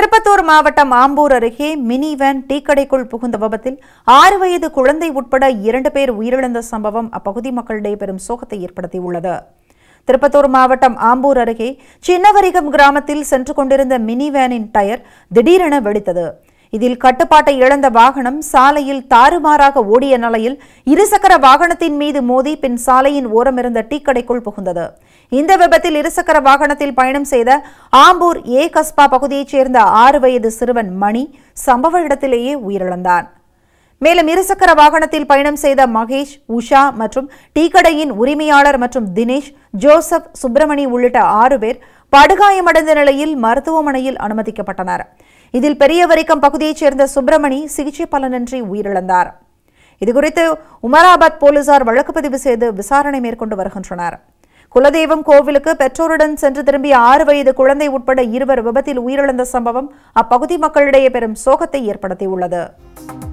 திருப்பத்தூர் மாவட்டம் ஆம்பூர் அருகே mini van டீக்கடைக்குள் புகுந்த விபத்தில் ஆறு வயது குழந்தை உட்பட இரண்டு பேர் உயிரிழந்த சம்பவம் அப்பகுதி மக்களிடையே பெரும் சோகத்தை ஏற்படுத்தியுள்ளது திருப்பத்தூர் மாவட்டம் ஆம்பூர் அருகே சின்னவரிகம் கிராமத்தில் சென்று கொண்டிருந்த மினி வேனின் டயர் திடீரென வெடித்தது இதில் கட்டுப்பாட்டை இழந்த வாகனம் சாலையில் தாறுமாறாக ஓடிய நிலையில் இருசக்கர வாகனத்தின் மீது மோதி பின் சாலையின் ஓரமிருந்த டீக்கடைக்குள் புகுந்தது இந்த விபத்தில் இருசக்கர வாகனத்தில் பயணம் செய்த ஆம்பூர் ஏ கஸ்பா பகுதியைச் சேர்ந்த ஆறு வயது சிறுவன் மணி சம்பவ இடத்திலேயே உயிரிழந்தான் மேலும் இருசக்கர வாகனத்தில் பயணம் செய்த மகேஷ் உஷா மற்றும் டீக்கடையின் உரிமையாளர் மற்றும் தினேஷ் ஜோசப் சுப்பிரமணி உள்ளிட்ட ஆறு பேர் படுகாயமடைந்த நிலையில் மருத்துவமனையில் அனுமதிக்கப்பட்டனர் இதில் பெரியவரிக்கம் பகுதியைச் சேர்ந்த சுப்பிரமணி சிகிச்சை பலனின்றி உயிரிழந்தார் இதுகுறித்து உமராபாத் போலீசார் வழக்கு பதிவு செய்து விசாரணை மேற்கொண்டு வருகின்றனர் குலதெய்வம் கோவிலுக்கு பெற்றோருடன் சென்று திரும்பிய ஆறு வயது குழந்தை உட்பட இருவர் விபத்தில் உயிரிழந்த சம்பவம் அப்பகுதி மக்களிடையே பெரும் சோகத்தை ஏற்படுத்தியுள்ளது